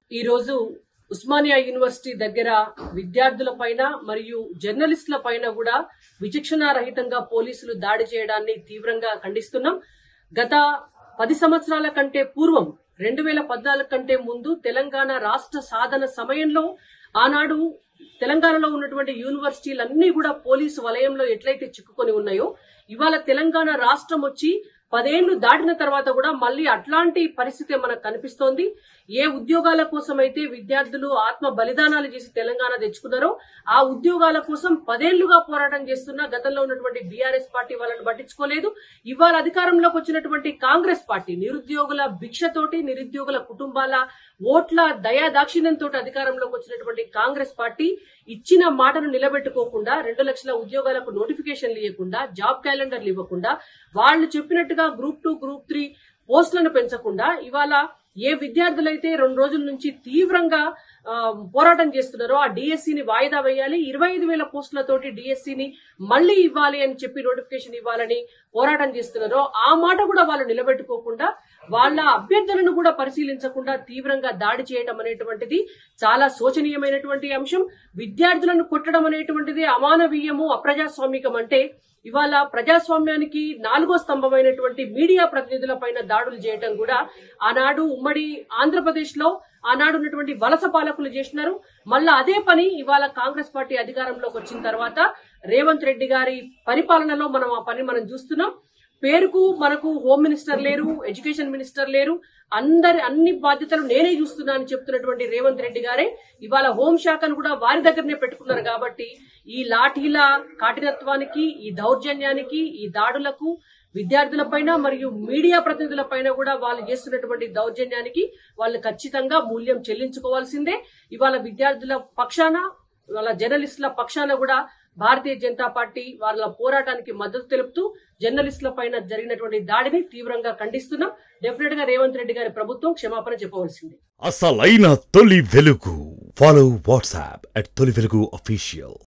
ఈరోజు ఉస్మానియా యూనివర్సిటీ దగ్గర విద్యార్థుల పైన మరియు జర్నలిస్టుల పైన కూడా విచక్షణారహితంగా పోలీసులు దాడి చేయడాన్ని తీవ్రంగా ఖండిస్తున్నాం గత పది సంవత్సరాల కంటే పూర్వం రెండు వేల పద్నాలుగు కంటే ముందు తెలంగాణ రాష్ట్ర సాధన సమయంలో ఆనాడు తెలంగాణలో ఉన్నటువంటి యూనివర్సిటీలన్నీ కూడా పోలీసు వలయంలో ఎట్లయితే చిక్కుకొని ఉన్నాయో ఇవాళ తెలంగాణ రాష్ట్రం వచ్చి పదేళ్లు దాటిన తర్వాత కూడా మళ్ళీ అట్లాంటి పరిస్థితి మనకు కనిపిస్తోంది ఏ ఉద్యోగాల కోసం అయితే విద్యార్థులు ఆత్మ బలిదానాలు చేసి తెలంగాణ తెచ్చుకున్నారో ఆ ఉద్యోగాల కోసం పదేళ్లుగా పోరాటం చేస్తున్న గతంలో ఉన్నటువంటి బీఆర్ఎస్ పార్టీ వాళ్ళని పట్టించుకోలేదు ఇవాళ అధికారంలోకి వచ్చినటువంటి కాంగ్రెస్ పార్టీ నిరుద్యోగుల భిక్షతోటి నిరుద్యోగుల కుటుంబాల ఓట్ల దయా దాక్షిణ్యంతో అధికారంలోకి వచ్చినటువంటి కాంగ్రెస్ పార్టీ ఇచ్చిన మాటను నిలబెట్టుకోకుండా రెండు లక్షల ఉద్యోగాలకు నోటిఫికేషన్లు ఇవ్వకుండా జాబ్ క్యాలెండర్లు ఇవ్వకుండా వాళ్ళు చెప్పినట్టుగా గ్రూప్ టూ గ్రూప్ త్రీ పోస్టులను పెంచకుండా ఇవాళ ఏ విద్యార్థులైతే రెండు రోజుల నుంచి తీవ్రంగా ఆ, పోరాటం చేస్తున్నారో ఆ డిఎస్సిని వాయిదా వేయాలి ఇరవై ఐదు వేల పోస్టులతోటి డిఎస్సిని మళ్లీ ఇవ్వాలి అని చెప్పి నోటిఫికేషన్ ఇవ్వాలని పోరాటం చేస్తున్నారో ఆ మాట కూడా వాళ్ళు నిలబెట్టుకోకుండా వాళ్ళ అభ్యర్థులను కూడా పరిశీలించకుండా తీవ్రంగా దాడి చేయడం అనేటువంటిది చాలా శోచనీయమైనటువంటి అంశం విద్యార్థులను కొట్టడం అనేటువంటిది అమానవీయము అప్రజాస్వామికం అంటే ఇవాళ ప్రజాస్వామ్యానికి నాలుగో స్తంభమైనటువంటి మీడియా ప్రతినిధుల పైన దాడులు చేయటం కూడా ఆనాడు ఉమ్మడి ఆంధ్రప్రదేశ్ లో ఆనాడు ఉన్నటువంటి వలస పాలకులు చేసినారు మళ్ళా అదే పని ఇవాళ కాంగ్రెస్ పార్టీ అధికారంలోకి వచ్చిన తర్వాత రేవంత్ రెడ్డి గారి పరిపాలనలో మనం ఆ పని మనం చూస్తున్నాం పేరుకు మనకు హోమ్ మినిస్టర్ లేరు ఎడ్యుకేషన్ మినిస్టర్ లేరు అందరి అన్ని బాధ్యతలు నేనే చూస్తున్నా అని చెప్తున్నటువంటి రేవంత్ రెడ్డి గారే ఇవాళ హోంశాఖను కూడా వారి దగ్గరనే పెట్టుకున్నారు కాబట్టి ఈ లాఠీల కాఠినత్వానికి ఈ దౌర్జన్యానికి ఈ దాడులకు విద్యార్థులపైన మరియు మీడియా ప్రతినిధులపైన కూడా వాళ్ళు చేస్తున్నటువంటి దౌర్జన్యానికి వాళ్ళు ఖచ్చితంగా మూల్యం చెల్లించుకోవాల్సిందే ఇవాళ విద్యార్థుల పక్షాన వాళ్ళ జర్నలిస్టుల పక్షాన కూడా భారతీయ జనతా పార్టీ వాళ్ళ పోరాటానికి మద్దతు తెలుపుతూ జర్నలిస్టుల పైన జరిగినటువంటి దాడిని తీవ్రంగా ఖండిస్తున్నాం డెఫినెట్ గా రేవంత్ రెడ్డి గారి ప్రభుత్వం క్షమాపణ చెప్పవలసిందే అసలైన తొలి వెలుగు ఫాలో వాట్సాప్ అట్ తొలి వెలుగు అఫీషియల్